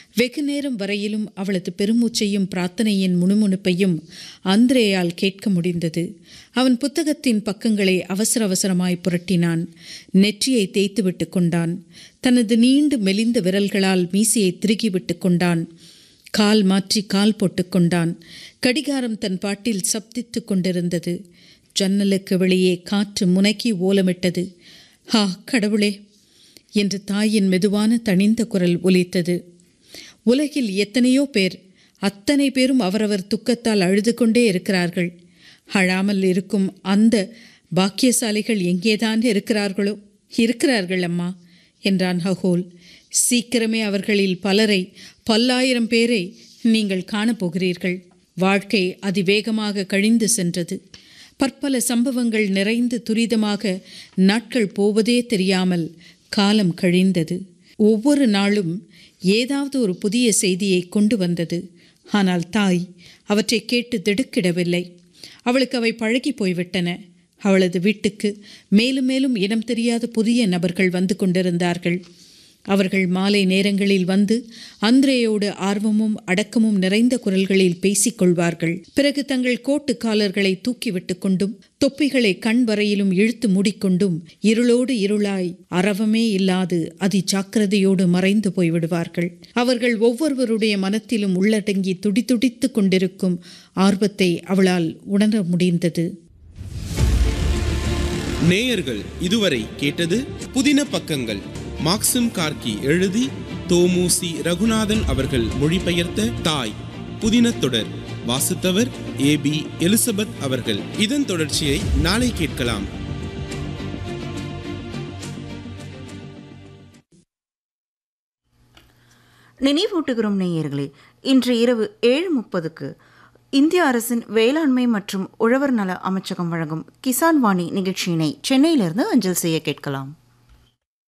வெகு நேரம் வரையிலும் அவளது பெருமூச்சையும் பிரார்த்தனையின் முணுமுணுப்பையும் அந்திரேயால் கேட்க முடிந்தது அவன் புத்தகத்தின் பக்கங்களை அவசர அவசரமாய் புரட்டினான் நெற்றியை தேய்த்துவிட்டு கொண்டான் தனது நீண்டு மெலிந்த விரல்களால் மீசையை திருகிவிட்டு கொண்டான் கால் மாற்றி கால் போட்டுக்கொண்டான் கடிகாரம் தன் பாட்டில் சப்தித்து கொண்டிருந்தது ஜன்னலுக்கு வெளியே காற்று முனக்கி ஓலமிட்டது ஹா கடவுளே என்று தாயின் மெதுவான தணிந்த குரல் ஒலித்தது உலகில் எத்தனையோ பேர் அத்தனை பேரும் அவரவர் துக்கத்தால் அழுது கொண்டே இருக்கிறார்கள் அழாமல் இருக்கும் அந்த பாக்கியசாலிகள் எங்கேதான் இருக்கிறார்களோ இருக்கிறார்கள் அம்மா என்றான் ஹகோல் சீக்கிரமே அவர்களில் பலரை பல்லாயிரம் பேரை நீங்கள் காணப்போகிறீர்கள் வாழ்க்கை அதிவேகமாக கழிந்து சென்றது பற்பல சம்பவங்கள் நிறைந்து துரிதமாக நாட்கள் போவதே தெரியாமல் காலம் கழிந்தது ஒவ்வொரு நாளும் ஏதாவது ஒரு புதிய செய்தியை கொண்டு வந்தது ஆனால் தாய் அவற்றை கேட்டு திடுக்கிடவில்லை அவளுக்கு அவை பழகி போய்விட்டன அவளது வீட்டுக்கு மேலும் மேலும் இனம் தெரியாத புதிய நபர்கள் வந்து கொண்டிருந்தார்கள் அவர்கள் மாலை நேரங்களில் வந்து அந்திரேயோடு ஆர்வமும் அடக்கமும் நிறைந்த குரல்களில் பேசிக் கொள்வார்கள் பிறகு தங்கள் கோட்டு காலர்களை தூக்கிவிட்டு கொண்டும் தொப்பிகளை கண் வரையிலும் இழுத்து மூடிக்கொண்டும் இருளோடு இருளாய் அறவமே இல்லாது அதி ஜாக்கிரதையோடு மறைந்து போய்விடுவார்கள் அவர்கள் ஒவ்வொருவருடைய மனத்திலும் உள்ளடங்கி துடிதுடித்து கொண்டிருக்கும் ஆர்வத்தை அவளால் உணர முடிந்தது நேயர்கள் இதுவரை கேட்டது புதின பக்கங்கள் மாக்சிம் கார்கி எழுதி தோமுசி ரகுநாதன் அவர்கள் மொழிபெயர்த்த தாய் புதின தொடர் வாசித்தவர் ஏ பி எலிசபெத் அவர்கள் இதன் தொடர்ச்சியை நாளை கேட்கலாம் நினைவூட்டுகிறோம் நேயர்களே இன்று இரவு ஏழு முப்பதுக்கு இந்திய அரசின் வேளாண்மை மற்றும் உழவர் நல அமைச்சகம் வழங்கும் கிசான் வாணி நிகழ்ச்சியினை சென்னையிலிருந்து அஞ்சல் செய்ய கேட்கலாம்